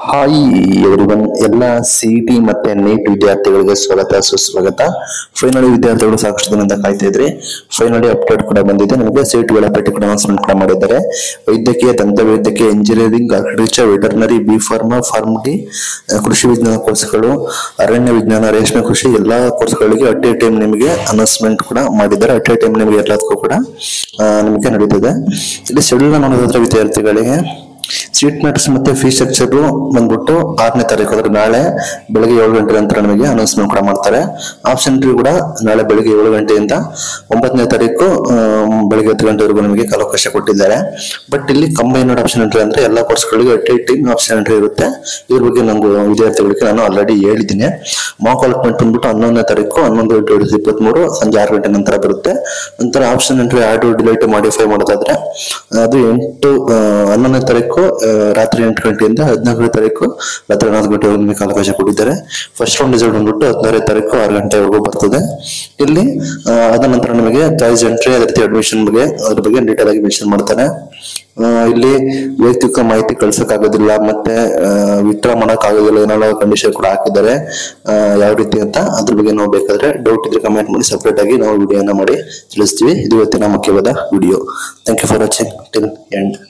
hi everyone ಎಲ್ಲ C T ಮತ್ತೆ NEET ವಿದ್ಯಾರ್ಥಿಗಳಿಗೆ ಸ್ವಾಗತ ಸುಸ್ವಾಗತ ಫೈನಲ್ ವಿದ್ಯಾರ್ಥಿಗಳು ಸಾಕಷ್ಟು ದಿನದಿಂದ ಕಾಯ್ತಾ ಇದ್ರಿ ಫೈನಲಿ ಅಪ್ಡೇಟ್ ಕೂಡ ಬಂದಿದೆ ನಿಮಗೆ ಸೀಟ್ಗಳ ಪಟ್ಟಿ ಕೂಡ ಅನೌನ್ಸ್ಮೆಂಟ್ ಕೂಡ ಮಾಡಿದ್ದಾರೆ ವೈದ್ಯಕೀಯ ದಂತ ವೈದ್ಯಕೀಯ engineering architecture veterinary B pharma pharm D ಕೃಷಿ ವಿಜ್ಞಾನ ಕೋರ್ಸ್ಗಳು ಅರಣ್ಯ ವಿಜ್ಞಾನ ರೇಷ್ಮೆ ಕೃಷಿ ಎಲ್ಲಾ ಕೋರ್ಸ್ಗಳಿಗೆ ಅಟ್ ಎ ಟೈಮ್ ನಿಮಗೆ ಅನೌನ್ಸ್ಮೆಂಟ್ ಕೂಡ ಮಾಡಿದ್ದಾರೆ ಅಟ್ ಎ ಟೈಮ್ ನಿಮಗೆ ಎಲ್ಲದಕ್ಕೂ ಕೂಡ ಆ, ನಿಮಗೆ ನಡೀತದೆ ಇಲ್ಲಿ ಶೆಡ್ಯೂಲ್ ನೋಡೋದಾದ್ರೆ ವಿದ್ಯಾರ್ಥಿಗಳಿಗೆ ಸೀಟ್ ಮ್ಯಾಟ್ಸ್ ಮತ್ತೆ ಫೀಸ್ ಸ್ಟ್ರಕ್ಚರ್ ಬಂದ್ಬಿಟ್ಟು ಆರನೇ ತಾರೀಕು ಅಂದ್ರೆ ನಾಳೆ ಬೆಳಗ್ಗೆ ಏಳು ಗಂಟೆ ನಂತರ ನಮಗೆ ಅನೌನ್ಸ್ಮೆಂಟ್ ಕೂಡ ಮಾಡ್ತಾರೆ ಆಪ್ಷನ್ ಎಂಟ್ರಿ ಕೂಡ ನಾಳೆ ಬೆಳಗ್ಗೆ ಏಳು ಗಂಟೆಯಿಂದ ಒಂಬತ್ತನೇ ತಾರೀಕು ಆಮ್, ಬೆಳಗ್ಗೆ ಹತ್ತು ಗಂಟೆವರೆಗೂ ನಮಗೆ ಕಾಲಾವಕಾಶ ಕೊಟ್ಟಿದ್ದಾರೆ ಬಟ್ ಇಲ್ಲಿ ಕಂಬೈನ್ಡ್ ಆಪ್ಷನ್ ಎಂಟ್ರಿ ಅಂದ್ರೆ ಎಲ್ಲ ಕೋರ್ಸ್ಗಳಿಗೆ at a time option entry ಇರುತ್ತೆ ಇದ್ರ ಬಗ್ಗೆ ನಂಗೆ ವಿದ್ಯಾರ್ಥಿಗಳಿಗೆ ನಾನು ಆಲ್ರೆಡಿ ಹೇಳಿದ್ದೀನಿ ಮಾಕ್ ಅಲಾಟ್ಮೆಂಟ್ ಬಂದ್ಬಿಟ್ಟು ಹನ್ನೊಂದನೇ ತಾರೀಕು ಹನ್ನೊಂದು ಎಂಟು ಎರಡು ಸಾವಿರದ ಇಪ್ಪತ್ಮೂರು ಸಂಜೆ ಆರು ಗಂಟೆ ನಂತರ ಬರುತ್ತೆ ನಂತರ option entry add delete modify ಮಾಡೋದಾದ್ರೆ ಅದು ಎಂಟು ಆ, ಹನ್ನೊಂದನೇ ತಾರೀಕು ಆ, ರಾತ್ರಿ ಎಂಟು ಗಂಟೆಯಿಂದ ಹದಿನಾಲ್ಕನೇ ತಾರೀಕು ರಾತ್ರಿ ಹನ್ನೊಂದು ಗಂಟೆವರೆಗೂ ನಿಮಗೆ ಕಾಲಾವಕಾಶ ಕೊಟ್ಟಿದ್ದಾರೆ ಫಸ್ಟ್ ರೌಂಡ್ ರಿಸಲ್ಟ್ ಬಂದ್ಬಿಟ್ಟು ಹದಿನಾರನೇ ತಾರೀಕು ಆರು ಗಂಟೆವರೆಗೂ ಬರ್ತದೆ ಇಲ್ಲಿ ಆ, ಅದ ನಂತರ ನಿಮಗೆ ಚಾಯ್ಸ್ ಎಂಟ್ರಿ ಅದೇ ರೀತಿ ಅಡ್ಮಿಷನ್ ಬಗ್ಗೆ ಅದ್ರ ಬಗ್ಗೆ ಡೀಟೇಲ್ ಆಗಿ ಮೆನ್ಷನ್ ಮಾಡ್ತಾನೆ ಆ, ಇಲ್ಲಿ ವೈಯಕ್ತಿಕ ಮಾಹಿತಿ ಕಳ್ಸಕ್ ಆಗೋದಿಲ್ಲ ಮತ್ತೆ ವಿತ್ಡ್ರಾ ಮಾಡಕ್ ಆಗೋದಿಲ್ಲ ಏನೆಲ್ಲ ಕಂಡೀಷನ್ ಕೂಡ ಹಾಕಿದ್ದಾರೆ ಆ, ಯಾವ ರೀತಿ ಅಂತ ಅದ್ರ ಬಗ್ಗೆ ನಾವು ಬೇಕಾದ್ರೆ ಡೌಟ್ ಇದ್ರೆ ಕಮೆಂಟ್ ಮಾಡಿ ಸಪ್ರೇಟ್ ಆಗಿ ನಾವು ವಿಡಿಯೋನ ಮಾಡಿ ತಿಳಿಸ್ತೀವಿ ಇದು ಇವತ್ತಿನ ಮುಖ್ಯವಾದ video thank you for watching till end